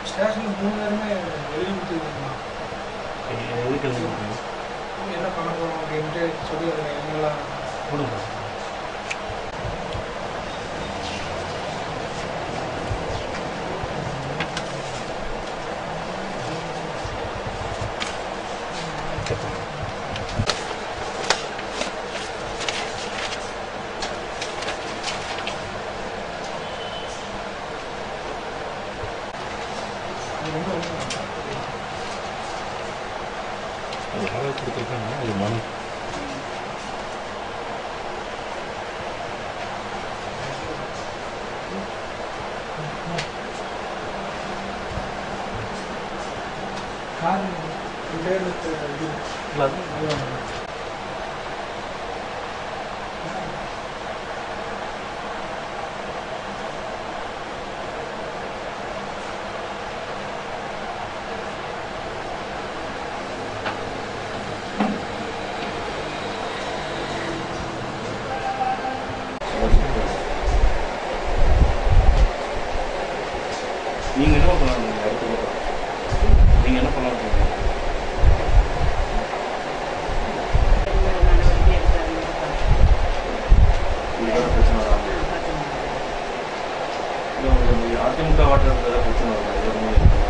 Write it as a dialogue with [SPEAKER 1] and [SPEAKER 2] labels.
[SPEAKER 1] ஸ்டேஷனில் மூணு பேருமே எழுதி கொடுத்துருக்கோம்
[SPEAKER 2] எதுக்கு எழுதி கொடுத்தீங்க?
[SPEAKER 1] என்ன பண்ண போகிறோம் அப்படின்ட்டு சொல்லி அதில் என்னெல்லாம்
[SPEAKER 2] கொடுங்க
[SPEAKER 1] அது ரொம்ப ரொம்ப
[SPEAKER 2] அது யாராவது கொடுத்துருக்காங்க அது மனு
[SPEAKER 1] கார் ரிட்டையர்டு இது
[SPEAKER 2] இல்லை அது
[SPEAKER 1] அதுதான்
[SPEAKER 2] நீங்கள் என்ன பண்ணலாம் அடுத்த பக்கம் நீங்கள் என்ன பண்ணலாம் இதோட பிரச்சனை வராமல் இல்லை உங்களுக்கு அதிமுக வாட்டர் பிரச்சனை வரும் இது